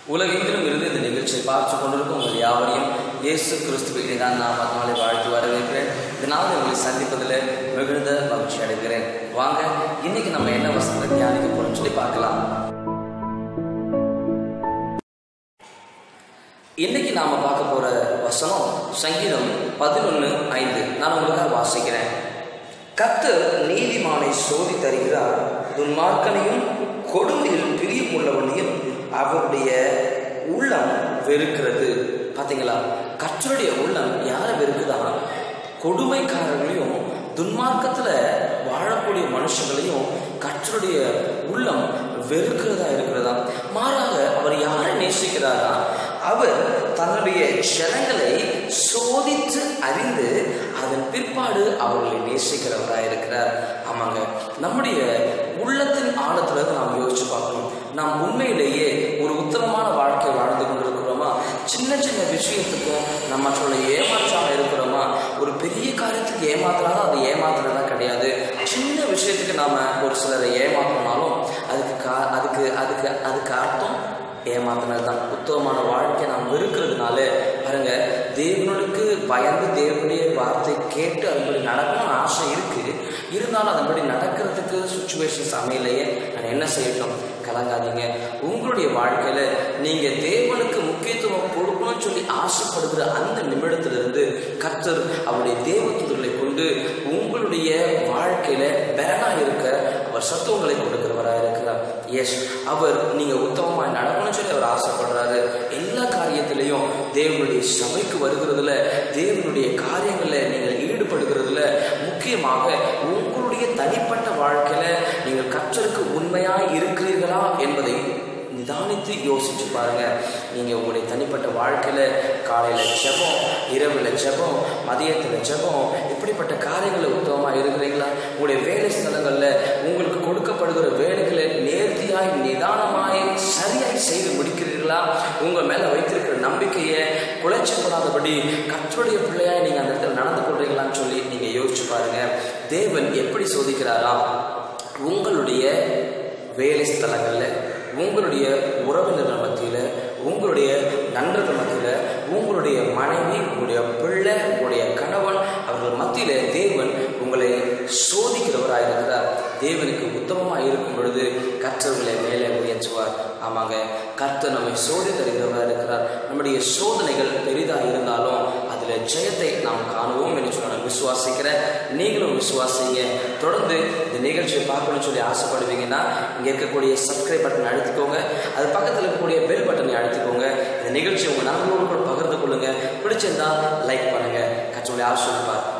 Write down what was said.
உலகெங்கிலும் இருந்து இந்த நிகழ்ச்சியை பார்த்து கொண்டிருக்கும் உங்கள் யாவரையும் இயேசு கிறிஸ்துவை நான் நாமத்தினாலே வாழ்த்து வரவேற்கிறேன் இந்த நாளில் உங்களை சந்திப்பதில் மிகுந்த மகிழ்ச்சி அடைகிறேன் வாங்க இன்னைக்கு நம்ம என்ன வசனத்தை தியானிக்க போறோம்னு சொல்லி பார்க்கலாம் இன்னைக்கு நாம பார்க்க போற வசனம் சங்கீதம் பதினொன்று ஐந்து நான் உங்களுக்காக வாசிக்கிறேன் கர்த்தர் நீதிமானை சோதி தருகிறார் துன்மார்க்கனையும் கொடுமையில் பிரியமுள்ளவனையும் அவருடைய உள்ளம் வெறுக்கிறது பார்த்தீங்களா கர்த்தருடைய உள்ளம் யாரை வெறுக்குதா கொடுமைக்காரர்களையும் துன்மார்க்கத்துல வாழக்கூடிய மனுஷங்களையும் கர்த்தருடைய உள்ளம் வெறுக்கிறதா இருக்கிறதா மாறாக அவர் யாரை நேசிக்கிறாரா அவர் தன்னுடைய ஜனங்களை சோதித்து அறிந்து அதன் பிற்பாடு அவர்களை நேசிக்கிறவராக இருக்கிறார் ஆமாங்க நம்முடைய உள்ளத்தின் ஆழத்துல இருந்து நாம் யோசிச்சு பார்க்கணும் நாம் உண்மையிலேயே ஒரு உத்தமமான வாழ்க்கை வாழ்ந்து கொண்டிருக்கிறோமா சின்ன சின்ன விஷயத்துக்கும் நம்ம மற்றவர்களை ஏமாற்றாம இருக்கிறோமா ஒரு பெரிய காரியத்துக்கு ஏமாத்துறாலும் அது ஏமாத்துறதா கிடையாது சின்ன விஷயத்துக்கு நாம ஒரு சிலரை ஏமாத்தினாலும் அதுக்கு கா அதுக்கு அதுக்கு அதுக்கு அர்த்தம் ஏமாத்தினது தான் உத்தமமான வாழ்க்கை நாம் வெறுக்கிறதுனால பாருங்க தேவனுக்கு பயந்து தேவனுடைய வார்த்தை கேட்டு அதன்படி நடக்கணும்னு ஆசை இருக்கு இருந்தாலும் அதன்படி நடக்கிறதுக்கு சுச்சுவேஷன்ஸ் அமையலையே நான் என்ன செய்யட்டும் கலங்காதீங்க உங்களுடைய வாழ்க்கையில நீங்க தேவனுக்கு முக்கியத்துவம் கொடுக்கணும்னு சொல்லி ஆசைப்படுகிற அந்த நிமிடத்திலிருந்து கர்த்தர் அவருடைய தேவத்துதர்களை கொண்டு உங்களுடைய வாழ்க்கையில பெறனா இருக்க அவர் சத்துவங்களை கொடுக்கிறவராக இருக்கிறார் எஸ் அவர் நீங்க உத்தமமாக நடக்கணும்னு சொல்லி அவர் ஆசைப்படுறாரு எல்லா காரியத்திலையும் தேவனுடைய சபைக்கு வருகிறதுல தேவனுடைய காரியங்களில் நீங்கள் ஈடுபடுகிறதுல முக்கியமாக உங்களுடைய தனிப்பட்ட வாழ்க்கையில நீங்கள் கற்றலுக்கு உண்மையாய் இருக்கிறீர்களா என்பதை நிதானித்து யோசிச்சு பாருங்க நீங்க உங்களுடைய தனிப்பட்ட வாழ்க்கையில காலையில ஜெபம் இரவுல ஜெபம் மதியத்துல ஜெபம் இப்படிப்பட்ட காரியங்களை உத்தமமா இருக்கிறீங்களா உங்களுடைய வேலை ஸ்தலங்கள்ல உங்களுக்கு கொடுக்கப்படுகிற வேலைகளை நேர்த்தியாய் நிதானமாய் சரியாய் செய்து முடிக்கிறீர்களா உங்க மேல வைத்திருக்கிற நம்பிக்கையை குலைச்சப்படாதபடி கற்றுடைய பிள்ளையாய் நீங்க அந்த இடத்துல நடந்து கொள்றீங்களான்னு சொல்லி நீங்க யோசிச்சு பாருங்க தேவன் எப்படி சோதிக்கிறாரா உங்களுடைய வேலை ஸ்தலங்கள்ல உங்களுடைய உறவினர்கள் மத்தியில் உங்களுடைய நண்பர்கள் மத்தியில் உங்களுடைய மனைவி உங்களுடைய பிள்ளை உங்களுடைய கணவன் அவர்கள் மத்தியில் தேவன் உங்களை சோதிக்கிறவராக இருக்கிறார் தேவனுக்கு உத்தமமாக இருக்கும் பொழுது கற்றவர்களை மேலே உயர்த்துவார் ஆமாங்க கர்த்தர் நம்மை சோதி தருகிறவராக இருக்கிறார் நம்முடைய சோதனைகள் பெரிதாக இருந்தாலும் அதில் ஜெயத்தை நாம் காணுவோம் என்று சொல்லி நான் விசுவாசிக்கிறேன் நீங்களும் விசுவாசிங்க தொடர்ந்து இந்த நிகழ்ச்சியை பார்க்கணும்னு சொல்லி ஆசைப்படுவீங்கன்னா இங்கே இருக்கக்கூடிய சப்ஸ்கிரைப் பட்டன் அழுத்திக்கோங்க அது பக்கத்தில் இருக்கக்கூடிய பெல் பட்டனை அழுத்திக்கோங்க இந்த நிகழ்ச்சி உங்கள் நண்பர்களோடு கூட பகிர்ந்து கொள்ளுங்க பிடிச்சிருந்தா லைக் பண்ணுங்க கட்சியுடைய ஆசிரியப்பார்